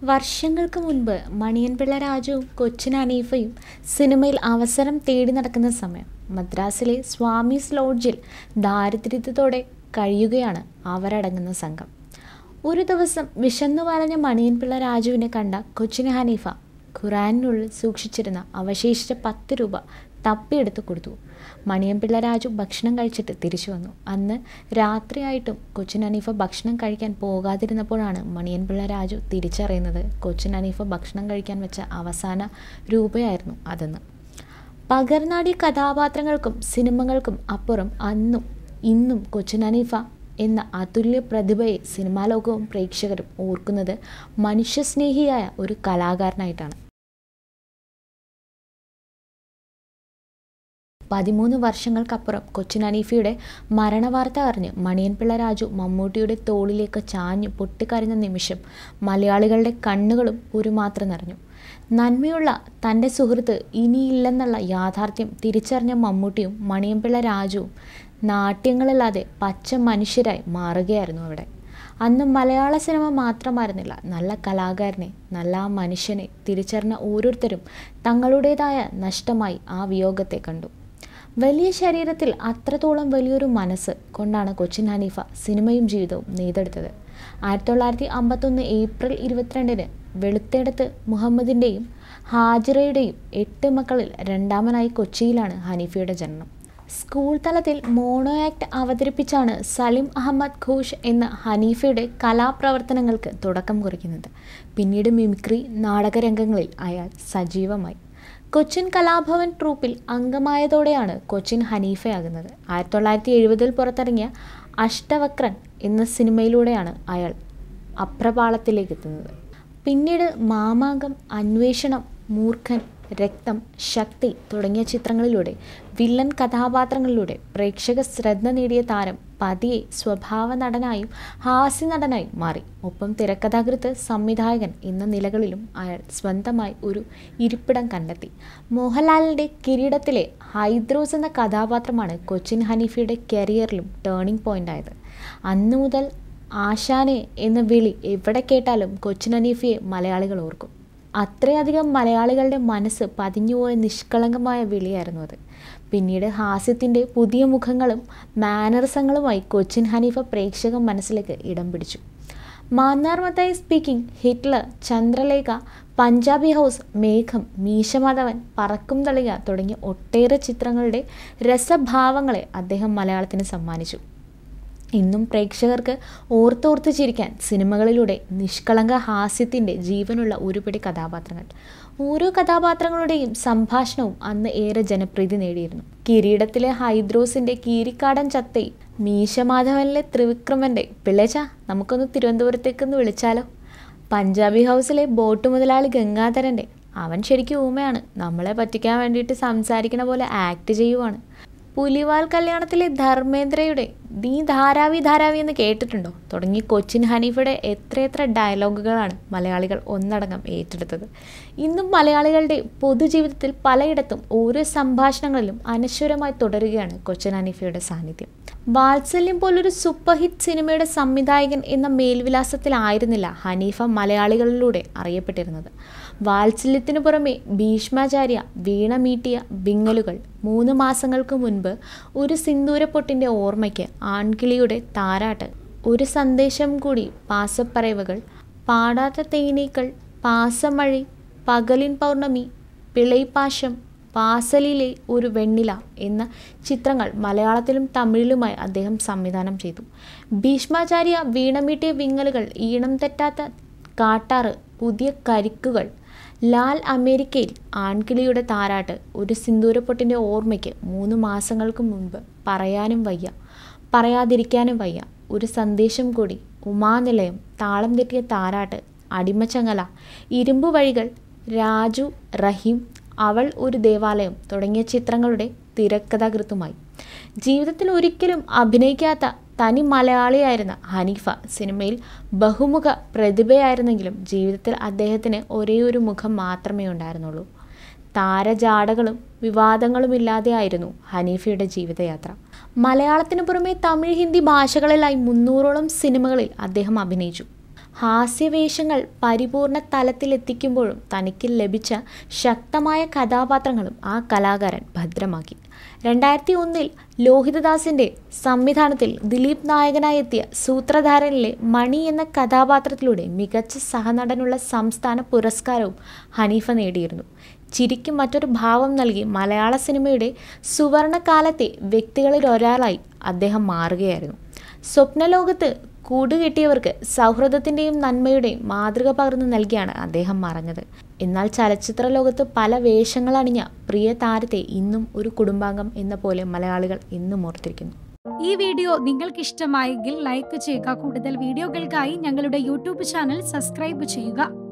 വർഷങ്ങൾക്ക് മുൻപ് മണിയൻപിള്ള രാജുവും കൊച്ചിൻ ഹനീഫയും സിനിമയിൽ അവസരം തേടി നടക്കുന്ന സമയം മദ്രാസിലെ സ്വാമീസ് ലോഡ്ജിൽ ദാരിദ്ര്യത്തോടെ കഴിയുകയാണ് അവരടങ്ങുന്ന സംഘം ഒരു ദിവസം വിശന്നു വലഞ്ഞ മണിയൻപിള്ള രാജുവിനെ കണ്ട കൊച്ചിൻ ഹനീഫ ഖുറാനിനുള്ളിൽ സൂക്ഷിച്ചിരുന്ന അവശേഷിച്ച പത്ത് രൂപ തപ്പിയെടുത്ത് കൊടുത്തു മണിയൻപിള്ള രാജു ഭക്ഷണം കഴിച്ചിട്ട് തിരിച്ചു വന്നു അന്ന് രാത്രിയായിട്ടും കൊച്ചിൻ ഹനീഫ ഭക്ഷണം കഴിക്കാൻ പോകാതിരുന്നപ്പോഴാണ് മണിയൻപിള്ള രാജു തിരിച്ചറിയുന്നത് കൊച്ചിൻ ഹനീഫ ഭക്ഷണം കഴിക്കാൻ വെച്ച അവസാന രൂപയായിരുന്നു അതെന്ന് പകർനാടി കഥാപാത്രങ്ങൾക്കും സിനിമകൾക്കും അപ്പുറം അന്നും ഇന്നും കൊച്ചിൻ ഹനീഫ എന്ന അതുല്യ പ്രതിഭയെ സിനിമാ ലോകവും പ്രേക്ഷകരും ഓർക്കുന്നത് മനുഷ്യസ്നേഹിയായ ഒരു കലാകാരനായിട്ടാണ് പതിമൂന്ന് വർഷങ്ങൾക്കപ്പുറം കൊച്ചിൻ ഹനീഫയുടെ മരണവാർത്ത അറിഞ്ഞ് മണിയൻപിള്ള രാജു മമ്മൂട്ടിയുടെ തോളിലേക്ക് ചാഞ്ഞു പൊട്ടിക്കരഞ്ഞ നിമിഷം മലയാളികളുടെ കണ്ണുകളും ഒരുമാത്രം നിറഞ്ഞു നന്മയുള്ള തൻ്റെ സുഹൃത്ത് ഇനിയില്ലെന്നുള്ള യാഥാർത്ഥ്യം തിരിച്ചറിഞ്ഞ മമ്മൂട്ടിയും മണിയൻപിള്ള രാജുവും നാട്യങ്ങളില്ലാതെ പച്ച മനുഷ്യരായി മാറുകയായിരുന്നു അവിടെ അന്ന് മലയാള സിനിമ മാത്രമായിരുന്നില്ല നല്ല കലാകാരനെ നല്ല ആ മനുഷ്യനെ തിരിച്ചറിഞ്ഞ ഓരോരുത്തരും തങ്ങളുടേതായ നഷ്ടമായി ആ വിയോഗത്തെ കണ്ടു വലിയ ശരീരത്തിൽ അത്രത്തോളം വലിയൊരു മനസ്സ് കൊണ്ടാണ് കൊച്ചിൻ ഹനീഫ സിനിമയും ജീവിതവും നെയ്തെടുത്തത് ആയിരത്തി തൊള്ളായിരത്തി അമ്പത്തൊന്ന് ഏപ്രിൽ ഇരുപത്തിരണ്ടിന് വെളുത്തെടുത്ത് മുഹമ്മദിൻ്റെയും ഹാജിറയുടെയും എട്ട് മക്കളിൽ രണ്ടാമനായി കൊച്ചിയിലാണ് ഹനീഫയുടെ ജനനം സ്കൂൾ തലത്തിൽ മോണോ ആക്ട് അവതരിപ്പിച്ചാണ് സലിം അഹമ്മദ് ഘോഷ് എന്ന ഹനീഫയുടെ കലാപ്രവർത്തനങ്ങൾക്ക് തുടക്കം കുറിക്കുന്നത് പിന്നീട് മിമിക്രി നാടകരംഗങ്ങളിൽ അയാൾ സജീവമായി കൊച്ചിൻ കലാഭവൻ ട്രൂപ്പിൽ അംഗമായതോടെയാണ് കൊച്ചിൻ ഹനീഫയാകുന്നത് ആയിരത്തി തൊള്ളായിരത്തി എഴുപതിൽ പുറത്തിറങ്ങിയ അഷ്ടവക്രൻ എന്ന സിനിമയിലൂടെയാണ് അയാൾ അപ്രപാളത്തിലേക്ക് എത്തുന്നത് പിന്നീട് മാമാങ്കം അന്വേഷണം മൂർഖൻ രക്തം ശക്തി തുടങ്ങിയ ചിത്രങ്ങളിലൂടെ വില്ലൻ കഥാപാത്രങ്ങളിലൂടെ പ്രേക്ഷക ശ്രദ്ധ നേടിയ താരം പതിയെ സ്വഭാവ നടനായും ഹാസ്യ നടനായും മാറി ഒപ്പം തിരക്കഥാകൃത്ത് സംവിധായകൻ എന്ന നിലകളിലും അയാൾ സ്വന്തമായി ഒരു ഇരിപ്പിടം കണ്ടെത്തി മോഹൻലാലിൻ്റെ കിരീടത്തിലെ ഹൈദ്രോസ് എന്ന കഥാപാത്രമാണ് കൊച്ചിൻ ഹനീഫയുടെ കരിയറിലും ടേണിംഗ് പോയിന്റ് ആയത് അന്നു മുതൽ ആശാനെ എന്ന വിളി എവിടെ കേട്ടാലും കൊച്ചിൻ ഹനീഫയെ മലയാളികൾ ഓർക്കും അത്രയധികം മലയാളികളുടെ മനസ്സ് പതിഞ്ഞുപോയ നിഷ്കളങ്കമായ വിളിയായിരുന്നു അത് പിന്നീട് ഹാസ്യത്തിൻ്റെ പുതിയ മുഖങ്ങളും മാനറിസങ്ങളുമായി കൊച്ചിൻ ഹനീഫ പ്രേക്ഷക മനസ്സിലേക്ക് ഇടം പിടിച്ചു Mannar Mathai speaking Hitler Chandralekha Punjabi house മേഘം മീശമാധവൻ പറക്കും തളിക തുടങ്ങിയ ഒട്ടേറെ ചിത്രങ്ങളുടെ രസഭാവങ്ങളെ അദ്ദേഹം മലയാളത്തിന് സമ്മാനിച്ചു ഇന്നും പ്രേക്ഷകർക്ക് ഓർത്തോർത്ത് ചിരിക്കാൻ സിനിമകളിലൂടെ നിഷ്കളങ്ക ഹാസ്യത്തിൻ്റെ ജീവനുള്ള ഒരുപിടി കഥാപാത്രങ്ങൾ ഓരോ കഥാപാത്രങ്ങളുടെയും സംഭാഷണവും അന്ന് ഏറെ ജനപ്രീതി നേടിയിരുന്നു കിരീടത്തിലെ ഹൈദ്രോസിൻ്റെ കീരിക്കാടൻ ചത്തയും മീശമാധവനിലെ ത്രിവിക്രമൻ്റെ പിള്ളേച്ച നമുക്കൊന്ന് തിരുവനന്തപുരത്തേക്കൊന്ന് വിളിച്ചാലോ പഞ്ചാബി ഹൗസിലെ ബോട്ട് മുതലാളി ഗംഗാധരൻ്റെ അവൻ ശരിക്കും ഊമയാണ് നമ്മളെ പറ്റിക്കാൻ വേണ്ടിയിട്ട് സംസാരിക്കണ പോലെ ആക്ട് ചെയ്യുവാണ് പുലിവാൽ കല്യാണത്തിലെ ധർമ്മേന്ദ്രയുടെ നീ ധാരാവി ധാരാവി എന്ന് കേട്ടിട്ടുണ്ടോ തുടങ്ങി കൊച്ചിൻ ഹനീഫയുടെ എത്രയെത്ര ഡയലോഗുകളാണ് മലയാളികൾ ഒന്നടങ്കം ഏറ്റെടുത്തത് ഇന്നും മലയാളികളുടെ പൊതുജീവിതത്തിൽ പലയിടത്തും ഓരോ സംഭാഷണങ്ങളിലും അനശ്വരമായി തുടരുകയാണ് കൊച്ചിൻ ഹനീഫയുടെ സാന്നിധ്യം വാത്സല്യം പോലൊരു സൂപ്പർ ഹിറ്റ് സിനിമയുടെ സംവിധായകൻ എന്ന മേൽവിലാസത്തിലായിരുന്നില്ല ഹനീഫ മലയാളികളിലൂടെ അറിയപ്പെട്ടിരുന്നത് വാത്സല്യത്തിനു പുറമെ ഭീഷ്മാചാര്യ വീണ മീട്ടിയ വിങ്ങലുകൾ മൂന്ന് മാസങ്ങൾക്ക് മുൻപ് ഒരു സിന്ദൂരപ്പൊട്ടിൻ്റെ ഓർമ്മയ്ക്ക് ആൺകിളിയുടെ താരാട്ട് ഒരു സന്ദേശം കൂടി പാസപ്പറയവുകൾ പാടാത്ത തേനീക്കൾ പാസമഴി പകലിൻ പൗർണമി പിളൈപ്പാശം വാസലിലെ ഒരു വെണ്ണില എന്ന ചിത്രങ്ങൾ മലയാളത്തിലും തമിഴിലുമായി അദ്ദേഹം സംവിധാനം ചെയ്തു ഭീഷ്മാചാര്യ വീണമീട്ടിയ വിങ്ങലുകൾ ഈണം തെറ്റാത്ത കാട്ടാറ് പുതിയ കരിക്കുകൾ ലാൽ അമേരിക്കയിൽ ആൺകിളിയുടെ താരാട്ട് ഒരു സിന്ദൂരപ്പൊട്ടിൻ്റെ ഓർമ്മയ്ക്ക് മൂന്ന് മാസങ്ങൾക്ക് മുൻപ് പറയാനും വയ്യ പറയാതിരിക്കാനും വയ്യ ഒരു സന്ദേശം കൂടി ഉമാനിലയം താളം തെറ്റിയ താരാട്ട് അടിമച്ചങ്ങല ഇരുമ്പു വഴികൾ രാജു റഹീം അവൾ ഒരു ദേവാലയം തുടങ്ങിയ ചിത്രങ്ങളുടെ തിരക്കഥാകൃത്തുമായി ജീവിതത്തിൽ ഒരിക്കലും അഭിനയിക്കാത്ത തനി മലയാളിയായിരുന്ന ഹനീഫ സിനിമയിൽ ബഹുമുഖ പ്രതിഭയായിരുന്നെങ്കിലും ജീവിതത്തിൽ അദ്ദേഹത്തിന് ഒരേ ഒരു മുഖം മാത്രമേ ഉണ്ടായിരുന്നുള്ളൂ താരജാടകളും വിവാദങ്ങളുമില്ലാതെയായിരുന്നു ഹനീഫയുടെ ജീവിതയാത്ര മലയാളത്തിനു പുറമെ തമിഴ് ഹിന്ദി ഭാഷകളിലായി മുന്നൂറോളം സിനിമകളിൽ അദ്ദേഹം അഭിനയിച്ചു ഹാസ്യവേഷങ്ങൾ പരിപൂർണ തലത്തിലെത്തിക്കുമ്പോഴും തനിക്ക് ലഭിച്ച ശക്തമായ കഥാപാത്രങ്ങളും ആ കലാകാരൻ ഭദ്രമാക്കി രണ്ടായിരത്തി ഒന്നിൽ ലോഹിതദാസിൻ്റെ സംവിധാനത്തിൽ ദിലീപ് നായകനായി എത്തിയ സൂത്രധാരനിലെ മണി എന്ന കഥാപാത്രത്തിലൂടെ മികച്ച സഹനടനുള്ള സംസ്ഥാന പുരസ്കാരവും ഹനീഫ നേടിയിരുന്നു ചിരിക്ക് മറ്റൊരു ഭാവം നൽകി മലയാള സിനിമയുടെ സുവർണകാലത്തെ വ്യക്തികളിൽ ഒരാളായി അദ്ദേഹം മാറുകയായിരുന്നു സ്വപ്നലോകത്ത് കൂടുകെട്ടിയവർക്ക് സൗഹൃദത്തിൻ്റെയും നന്മയുടെയും മാതൃക പകർന്നു നൽകിയാണ് അദ്ദേഹം മറഞ്ഞത് എന്നാൽ ചലച്ചിത്ര ലോകത്ത് പല വേഷങ്ങളണിഞ്ഞ പ്രിയ താരത്തെ ഇന്നും ഒരു കുടുംബാംഗം എന്ന പോലെ മലയാളികൾ ഇന്നും ഓർത്തിരിക്കുന്നു ഈ വീഡിയോ നിങ്ങൾക്ക് ഇഷ്ടമായെങ്കിൽ ലൈക്ക് ചെയ്യുക കൂടുതൽ വീഡിയോകൾക്കായി ഞങ്ങളുടെ യൂട്യൂബ് ചാനൽ സബ്സ്ക്രൈബ് ചെയ്യുക